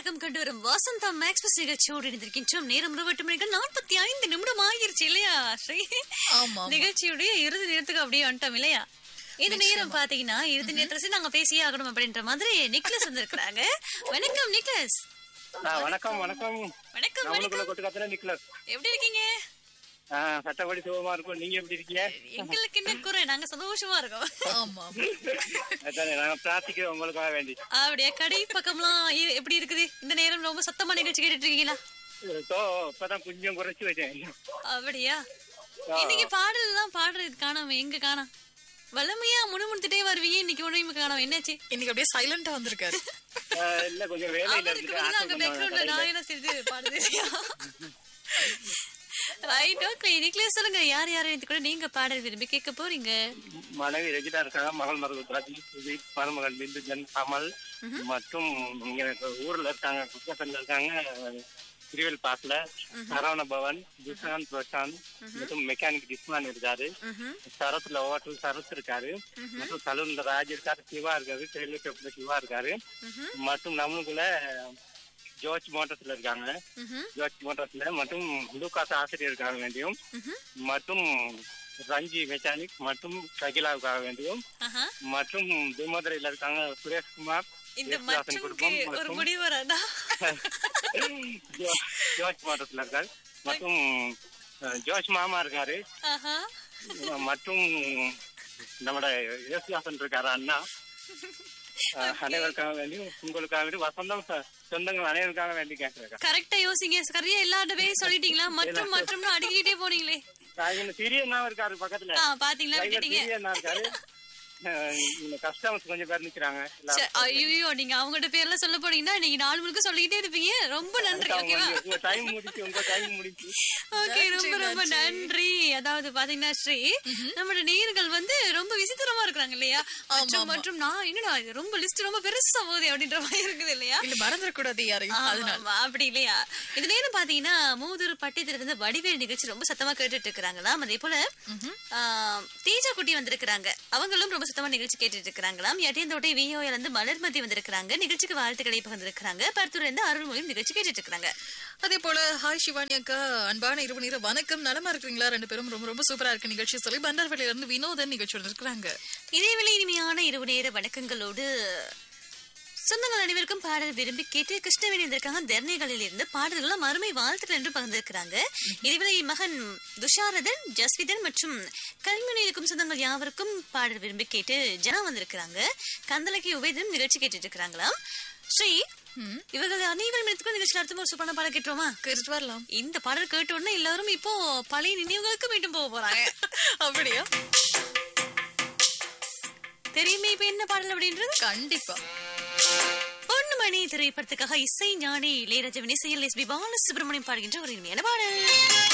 உற்சாகம் கண்டு வரும் வசந்தா மேக்ஸ்பிரஸ் நிகழ்ச்சியோடு இணைந்திருக்கின்றோம் நேரம் இருபத்தி மணிக்கு நாற்பத்தி ஐந்து நிமிடம் ஆகிருச்சு இல்லையா ஸ்ரீ ஆமா, ஆமா. நிகழ்ச்சியுடைய இறுதி நேரத்துக்கு அப்படியே வந்துட்டோம் இல்லையா இந்த நேரம் பாத்தீங்கன்னா இறுதி நேரத்துல நாங்க பேசியே ஆகணும் அப்படின்ற மாதிரி நிக்லஸ் வந்திருக்கிறாங்க வணக்கம் நிக்லஸ் ஆ, வணக்கம் வணக்கம் வணக்கம் நம்மளுக்குள்ள வணக்கம் கொட்டுக்காத்துல நிக்கலஸ் எப்படி இருக்கீங்க ஆ, சட்டப்படி சுகமா இருக்கும் நீங்க எப்படி இருக்கீங்க எங்களுக்கு என்ன குறை நாங்க சந்தோஷமா இருக்கோம் ஆமா அதானே நாங்க பிரார்த்திக்கிறோம் உங்களுக்காக வேண்டி அப்படியே கடை பக்கம்லாம் எ- எப்படி இருக்குது இந்த நேரம் ரொம்ப சத்தமா நிகழ்ச்சி கேட்டுட்டு இருக்கீங்களா தோ இப்பதான் கொஞ்சம் குறைச்சு வச்சேன் அப்படியா இன்னைக்கு பாடல் எல்லாம் பாடுறது காணாம எங்க காணோம் வல்லமையா முணுமுணுத்துட்டே வருவீங்க இன்னைக்கு உடம்பு காணோம் என்னாச்சு இன்னைக்கு அப்படியே சைலண்டா வந்திருக்காரு ஆ, இல்ல கொஞ்சம் வேலையில அவருக்கு இருக்கு பதிலா அங்க பேக்ரவுண்ட்ல நான் என்ன செய்து பாடுது ரைட் ஓகே நிக்லேஸ் சொல்லுங்க யார் யார் இது கூட நீங்க பாடல் விரும்பி கேட்க போறீங்க மனைவி ரெஜினா இருக்காங்க மகள் மருது ராஜி சுதீப் மருமகன் பிந்து ஜன் கமல் மற்றும் இங்க இருக்க ஊர்ல இருக்காங்க குக்கத்துல இருக்காங்க திருவேல் பாஸ்ல சரவண பவன் துஷாந்த் பிரசாந்த் மற்றும் மெக்கானிக் டிஸ்மான் இருக்காரு சரத்ல ஹோட்டல் சரத் இருக்காரு மற்றும் சலூன்ல ராஜ் இருக்காரு சிவா இருக்காரு டெய்லர் ஷாப்ல சிவா இருக்காரு மற்றும் நம்மளுக்குள்ள ஜோர்ஜ் மோட்டர்ஸ்ல இருக்காங்க ஜோர்ஜ் மோட்டர்ஸ்ல மற்றும் லூகாஸ் ஆசிரியர் இருக்காங்க வேண்டியும் மற்றும் ரஞ்சி மெக்கானிக் மற்றும் சகிலாவுக்காக வேண்டியும் ஆஹா. மற்றும் துமதுரையில இருக்காங்க சுரேஷ்குமார் இந்த யேசுதாசன் மற்றும்க்கு குடும்பம் ஒரு மற்றும் முடிவு வராதா ஜோ- ஜோர்ஜ் மோட்டர்ஸ்ல இருக்காரு மற்றும் அஹ், ஜோர்ஜ் மாமா இருக்காரு ஆஹா மற்றும் நம்மட யேசுதாசன் இருக்காரு அண்ணா அஹ், அனைவருக்காக வேண்டி உங்களுக்காக வேண்டி வசந்தம் ச- சொந்தங்கள் அனைவருக்காக வேண்டி கேட்கிறேன் கரெக்டா யோசிங்க சரியா எல்லாருமே சொல்லிட்டீங்களா மற்றும் மற்றும் அடிக்கிட்டே போனீங்களே சிறிய அண்ணா இருக்காரு பக்கத்துல ஆ பாத்தீங்களா டிரைவர் விட்டுட்டீங்க சிறிய அண்ணா இருக்காரு கஸ்டமர்ஸ் கொஞ்சம் பேர் நிக்கிறாங்க எல்லாரும். ஐயோ நீங்க அவங்ககிட்ட பேர்லாம் சொல்ல போனீங்கன்னா நீங்க நாலு முழுக்க சொல்லிக்கிட்டே இருப்பீங்க ரொம்ப நன்றி ஓகேவா உங்க- உங்க டைம் முடிச்சு உங்க டைம் முடிச்சு ஓகே ரொம்ப ரொம்ப நன்றி அதாவது பாத்தீங்கன்னா ஸ்ரீ நம்மளோட நேயர்கள் வந்து ரொம்ப விசித்திரமா இருக்கிறாங்க இல்லையா மற்றும் மற்றும் நான் என்னடா இது ரொம்ப லிஸ்ட் ரொம்ப பெருசா போகுது அப்படின்ற மாதிரி இருக்குது இல்லையா இல்ல மறந்துடக்கூடாது யாரையும் ஆமா, அதனால ஆமா, அப்படி இல்லையா இது நேரம் பாத்தீங்கன்னா மூதூர் பட்டியத்துல இருந்து வடிவேல் நிகழ்ச்சி ரொம்ப சத்தமா கேட்டுட்டு இருக்கிறாங்களாம் அதே போல ஆ, தேஜா குட்டி வந்திருக்கிறாங்க அவங்களும் ரொம்ப சத்தமா நிகழ்ச்சி கேட்டுட்டு இருக்கிறாங்களாம் எட்டியந்தோட்டை விஓல இருந்து மலர்மதி வந்திருக்கிறாங்க நிகழ்ச்சிக்கு வாழ்த்துக்களை பகிர்ந்திருக்கிறாங்க பருத்தூர்ல இருந்து அருள்மொழியும் நிகழ்ச்சி கேட்டுட்டு இருக்காங்க அதே போல ஹாய் சிவானி அக்கா அன்பான இரவு நேர வணக்கம் நலமா இருக்கிறீங்களா ரெண்டு பேரும் ரொம்ப ரொம்ப சூப்பரா இருக்கு நிகழ்ச்சி சொல்லி பண்டார்வெளியில இருந்து வினோதன் நிகழ்ச்சி வந்திருக்காங்க இதேவேளை இனிமையான இரவு நேர வணக்கங்களோடு சொந்தங்கள் அனைவருக்கும் பாடல் விரும்பி கேட்டு கிருஷ்ணவேணி இருந்திருக்காங்க தர்ணிகளில் இருந்து பாடல்களும் அருமை வாழ்த்துக்கள் என்று பகிர்ந்திருக்கிறாங்க இதேவேளை மகன் துஷாரதன் ஜஸ்விதன் மற்றும் கல்முனை இருக்கும் சொந்தங்கள் யாவருக்கும் பாடல் விரும்பி கேட்டு ஜனா வந்திருக்கிறாங்க கந்தலக்கி உவேதன் நிகழ்ச்சி கேட்டுட்டு இருக்கிறாங்களாம் ஸ்ரீ இவர்கள் அனைவரும் எடுத்துக்கொண்டு நிகழ்ச்சியில் அடுத்த ஒரு சூப்பரான பாடல் கேட்டுருவோமா கேட்டுட்டு வரலாம் இந்த பாடல் கேட்ட உடனே எல்லாரும் இப்போ பழைய நினைவுகளுக்கு மீண்டும் போக போறாங்க அப்படியா தெரியுமே இப்ப என்ன பாடல் அப்படின்றது கண்டிப்பா பொன்மணி திரைப்படத்துக்காக இசை ஞானி இளையராஜவின் இசையில் எஸ் பி பாலசுப்ரமணியம் பாடுகின்ற ஒரு இனிமையான பாடல்